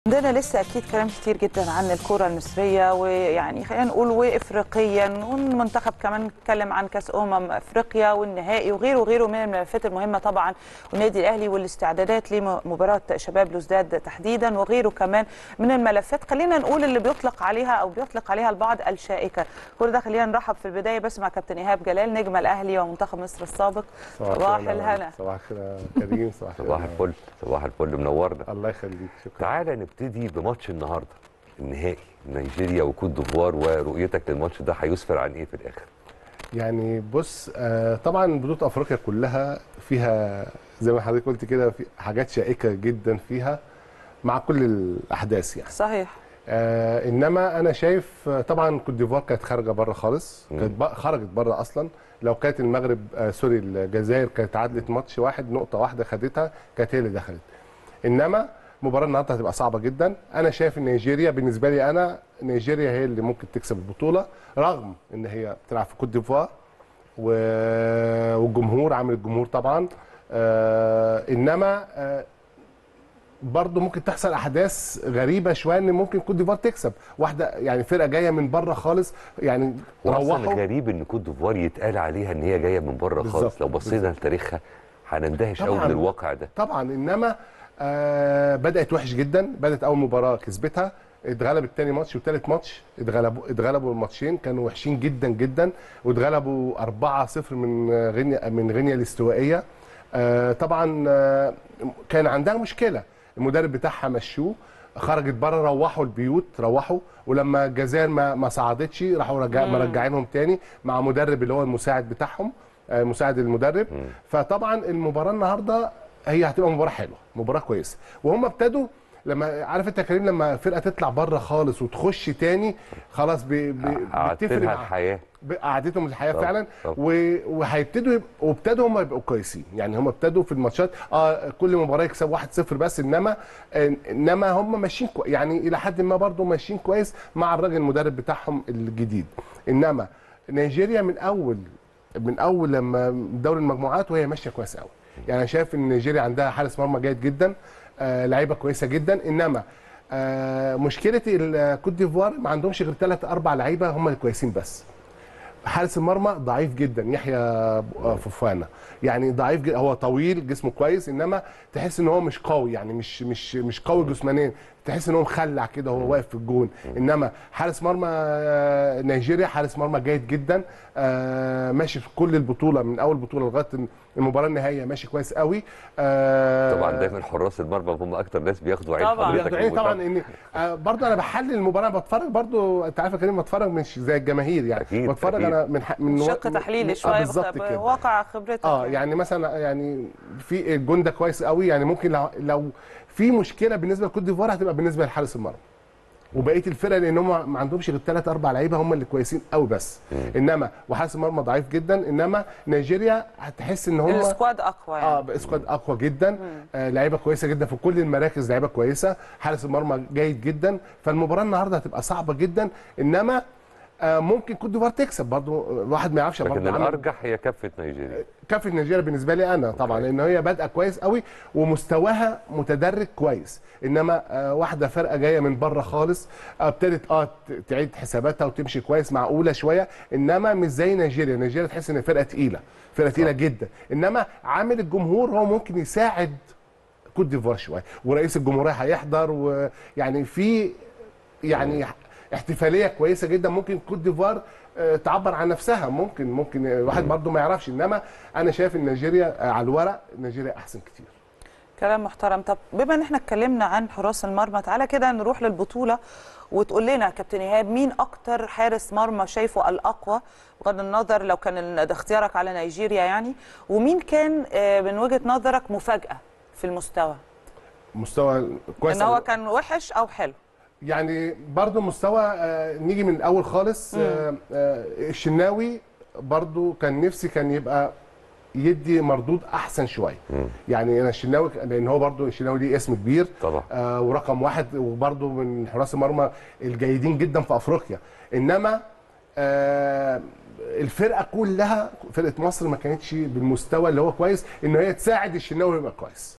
عندنا لسه اكيد كلام كتير جدا عن الكره المصريه ويعني خلينا نقول وافريقيا والمنتخب كمان اتكلم عن كاس امم افريقيا والنهائي وغيره وغيره من الملفات المهمه طبعا والنادي الاهلي والاستعدادات لمباراه شباب لوزداد تحديدا وغيره كمان من الملفات خلينا نقول اللي بيطلق عليها او بيطلق عليها البعض الشائكه كل ده خلينا نرحب في البدايه بس مع كابتن ايهاب جلال نجم الاهلي ومنتخب مصر السابق صباح الهنا صباح الخير يا كريم صباح الخير صباح الفل صباح الفل منورنا الله يخليك شكرا تعالى نبتدي بماتش النهارده النهائي نيجيريا وكوت ديفوار ورؤيتك للماتش ده هيسفر عن ايه في الاخر يعني بص آه طبعا بطوله افريقيا كلها فيها زي ما حضرتك قلت كده في حاجات شائكه جدا فيها مع كل الاحداث يعني صحيح آه انما انا شايف آه، طبعا كوت ديفوار كانت خارجه بره خالص كانت بق- خرجت بره اصلا لو كانت المغرب آه سوري الجزائر كانت عادلت ماتش واحد نقطه واحده خدتها كانت هي اللي دخلت انما مباراه النهارده هتبقى صعبه جدا انا شايف ان نيجيريا بالنسبه لي انا نيجيريا هي اللي ممكن تكسب البطوله رغم ان هي بتلعب في كوت ديفوار و- والجمهور عامل الجمهور طبعا آه انما آه برضه ممكن تحصل احداث غريبه شويه ان ممكن كوت ديفوار تكسب واحده يعني فرقه جايه من بره خالص يعني واصلا روحوا غريب ان كوت ديفوار يتقال عليها ان هي جايه من بره خالص بالظبط، لو بصينا لتاريخها هنندهش قوي طبعاً. من الواقع ده طبعا انما آه بدات وحش جدا بدات اول مباراه كسبتها اتغلبت تاني ماتش وتالت ماتش اتغلبوا اتغلبوا الماتشين كانوا وحشين جدا جدا واتغلبوا 4-0 من آه، غينيا من غينيا الاستوائيه آه طبعا آه كان عندها مشكله المدرب بتاعها مشوه خرجت بره روحوا البيوت روحوا ولما الجزائر ما ما صعدتش راحوا رجع مرجعينهم تاني مع مدرب اللي هو المساعد بتاعهم آه، مساعد المدرب فطبعا المباراه النهارده هي هتبقى مباراه حلوه مباراه كويسه وهم ابتدوا لما عارف انت يا كريم لما فرقه تطلع بره خالص وتخش تاني خلاص ب... ب... قعدت بتفرق لها مع- الحياه قعدتهم الحياه طبعا، فعلا طبعا. و- وهيبتدوا يبقوا وابتدوا هم يبقوا كويسين يعني هم ابتدوا في الماتشات اه كل مباراه يكسب 1-0 بس انما انما هم ماشيين كوي يعني الى حد ما برضه ماشيين كويس مع الراجل المدرب بتاعهم الجديد انما نيجيريا من اول من اول لما دوري المجموعات وهي ماشيه كويس قوي يعني انا شايف ان نيجيريا عندها حارس مرمى جيد جدا آه لعيبه كويسه جدا انما آه مشكله الكوت ديفوار ما عندهمش غير ثلاث اربع لعيبه هم الكويسين بس حارس المرمى ضعيف جدا يحيى فوفانا يعني ضعيف جدا هو طويل جسمه كويس انما تحس ان هو مش قوي يعني مش مش مش قوي جسمانيا تحس ان هو مخلع كده وهو واقف في الجون انما حارس مرمى آه، نيجيريا حارس مرمى جيد جدا آه، ماشي في كل البطوله من اول بطوله لغايه المباراه النهائيه ماشي كويس قوي آه، طبعا دايما حراس المرمى هم اكتر ناس بياخدوا عين طبعاً. حضرتك بياخدوا عيني طبعا المتابعة. ان آه برضه انا بحلل المباراه بتفرج برضه انت عارف يا كريم بتفرج مش زي الجماهير يعني أكيد، بتفرج أكيد. انا من ح- من شق من- تحليلي آه، شويه بالظبط بخ- كده واقع خبرتك اه يعني مثلا يعني في الجون ده كويس قوي يعني ممكن لو, لو في مشكله بالنسبه لكوت ديفوار هتبقى بالنسبه لحارس المرمى وبقيه الفرق لان هم ما عندهمش غير ثلاث اربع لعيبه هم اللي كويسين قوي بس انما وحارس المرمى ضعيف جدا انما نيجيريا هتحس ان هم السكواد اقوى يعني اه سكواد اقوى جدا آه لعيبه كويسه جدا في كل المراكز لعيبه كويسه حارس المرمى جيد جدا فالمباراه النهارده هتبقى صعبه جدا انما آه ممكن كوت ديفوار تكسب برضو الواحد ما يعرفش لكن برضو عمل- الارجح هي كفه نيجيريا كافه نيجيريا بالنسبه لي انا طبعا لان هي بادئه كويس قوي ومستواها متدرج كويس انما آه واحده فرقه جايه من بره خالص آه، ابتدت اه ت- تعيد حساباتها وتمشي كويس معقوله شويه انما مش زي نيجيريا نيجيريا تحس ان فرقه تقيله فرقه تقيله جدا انما عامل الجمهور هو ممكن يساعد كوت ديفوار شويه ورئيس الجمهوريه هيحضر ويعني في يعني احتفاليه كويسه جدا ممكن كوت ديفوار آه، تعبر عن نفسها ممكن ممكن الواحد برضه ما يعرفش انما انا شايف ان نيجيريا آه، على الورق نيجيريا احسن كتير كلام محترم طب بما ان احنا اتكلمنا عن حراس المرمى تعالى كده نروح للبطوله وتقول لنا يا كابتن ايهاب مين اكتر حارس مرمى شايفه الاقوى بغض النظر لو كان ال- ده اختيارك على نيجيريا يعني ومين كان آه، من وجهه نظرك مفاجاه في المستوى مستوى كويس ان هو أوي. كان وحش او حلو يعني برضه مستوى آه، نيجي من الاول خالص آه، آه، الشناوي برضه كان نفسي كان يبقى يدي مردود احسن شويه يعني انا الشناوي لان هو برضه الشناوي ليه اسم كبير طبعا. آه ورقم واحد وبرضه من حراس المرمى الجيدين جدا في افريقيا انما آه الفرقه كلها فرقه مصر ما كانتش بالمستوى اللي هو كويس ان هي تساعد الشناوي يبقى كويس